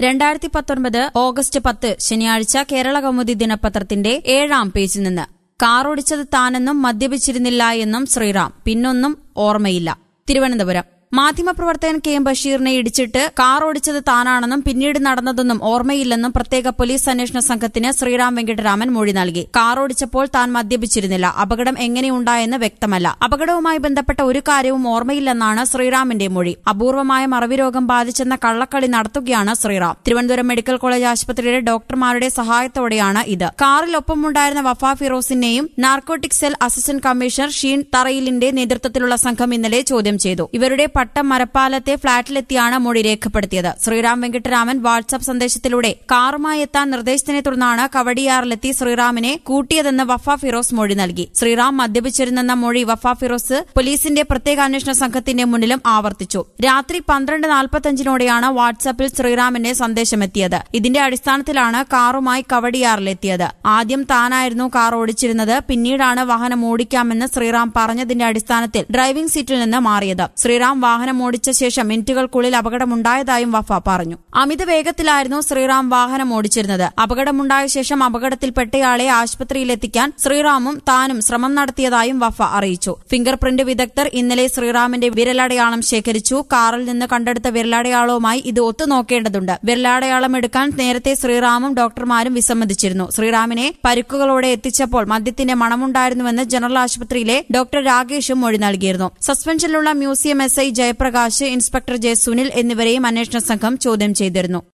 രണ്ടായിരത്തി പത്തൊൻപത് ഓഗസ്റ്റ് പത്ത് ശനിയാഴ്ച കേരള കൗമുദി ദിനപത്രത്തിന്റെ ഏഴാം പേജിൽ നിന്ന് കാറോടിച്ചത് താനെന്നും മദ്യപിച്ചിരുന്നില്ല എന്നും ശ്രീറാം പിന്നൊന്നും ഓർമ്മയില്ല തിരുവനന്തപുരം മാധ്യമപ്രവർത്തകൻ കെ എം ബഷീറിനെ ഇടിച്ചിട്ട് കാർ ഓടിച്ചത് താനാണെന്നും പിന്നീട് നടന്നതൊന്നും ഓർമ്മയില്ലെന്നും പ്രത്യേക പോലീസ് അന്വേഷണ സംഘത്തിന് ശ്രീറാം വെങ്കിട്ടരാമൻ മൊഴി നൽകി കാർ ഓടിച്ചപ്പോൾ താൻ മദ്യപിച്ചിരുന്നില്ല അപകടം എങ്ങനെയുണ്ടായെന്ന് വ്യക്തമല്ല അപകടവുമായി ബന്ധപ്പെട്ട ഒരു കാര്യവും ഓർമ്മയില്ലെന്നാണ് ശ്രീറാമിന്റെ മൊഴി അപൂർവമായ മറവി രോഗം ബാധിച്ചെന്ന കള്ളക്കളി നടത്തുകയാണ് ശ്രീറാം തിരുവനന്തപുരം മെഡിക്കൽ കോളേജ് ആശുപത്രിയിലെ ഡോക്ടർമാരുടെ സഹായത്തോടെയാണ് ഇത് കാറിൽ ഒപ്പമുണ്ടായിരുന്ന വഫ ഫിറോസിനെയും narcotic cell assistant commissioner Sheen തറയിലിന്റെ നേതൃത്വത്തിലുള്ള സംഘം ഇന്നലെ ചോദ്യം ചെയ്തു ഇവരുടെ പട്ടം മരപ്പാലത്തെ ഫ്ളാറ്റിലെത്തിയാണ് മൊഴി രേഖപ്പെടുത്തിയത് ശ്രീറാം വെങ്കിട്ടരാമൻ വാട്സ്ആപ്പ് സന്ദേശത്തിലൂടെ കാറുമായി എത്താൻ നിർദ്ദേശത്തിനെ തുടർന്നാണ് കവടിയാറിലെത്തി ശ്രീറാമിനെ കൂട്ടിയതെന്ന് വഫ ഫിറോസ് മൊഴി നൽകി ശ്രീറാം മദ്യപിച്ചിരുന്നെന്ന മൊഴി വഫ ഫിറോസ് പോലീസിന്റെ പ്രത്യേക അന്വേഷണ സംഘത്തിന്റെ മുന്നിലും ആവർത്തിച്ചു രാത്രി പന്ത്രണ്ട് നാൽപ്പത്തഞ്ചിനോടെയാണ് വാട്സ്ആപ്പിൽ ശ്രീറാമിന്റെ സന്ദേശമെത്തിയത് ഇതിന്റെ അടിസ്ഥാനത്തിലാണ് കാറുമായി കവടിയാറിലെത്തിയത് ആദ്യം താനായിരുന്നു കാർ ഓടിച്ചിരുന്നത് പിന്നീടാണ് വാഹനം ഓടിക്കാമെന്ന് ശ്രീറാം പറഞ്ഞതിന്റെ അടിസ്ഥാനത്തിൽ ഡ്രൈവിംഗ് സീറ്റിൽ നിന്ന് മാറിയത് ശ്രീറാം വാഹനം ഓടിച്ച ശേഷം മിനിറ്റുകൾക്കുള്ളിൽ അപകടമുണ്ടായതായും വഫ പറഞ്ഞു അമിത വേഗത്തിലായിരുന്നു ശ്രീറാം വാഹനം ഓടിച്ചിരുന്നത് അപകടമുണ്ടായ ശേഷം അപകടത്തിൽപ്പെട്ടയാളെ ആശുപത്രിയിലെത്തിക്കാൻ ശ്രീറാമും താനും ശ്രമം നടത്തിയതായും വഫ അറിയിച്ചു ഫിംഗർ പ്രിന്റ് വിദഗ്ധർ ഇന്നലെ ശ്രീറാമിന്റെ വിരലടയാളം ശേഖരിച്ചു കാറിൽ നിന്ന് കണ്ടെടുത്ത വിരലടയാളവുമായി ഇത് ഒത്തുനോക്കേണ്ടതുണ്ട് വിരലടയാളം എടുക്കാൻ നേരത്തെ ശ്രീറാമും ഡോക്ടർമാരും വിസമ്മതിച്ചിരുന്നു ശ്രീറാമിനെ പരുക്കുകളോടെ എത്തിച്ചപ്പോൾ മദ്യത്തിന്റെ മണമുണ്ടായിരുന്നുവെന്ന് ജനറൽ ആശുപത്രിയിലെ ഡോക്ടർ രാകേഷും മൊഴി നൽകിയിരുന്നു സസ്പെൻഷനിലുള്ള museum S I Jayaprakash inspector J Sunil എന്നിവരെയും അന്വേഷണ സംഘം ചോദ്യം ചെയ്തിരുന്നു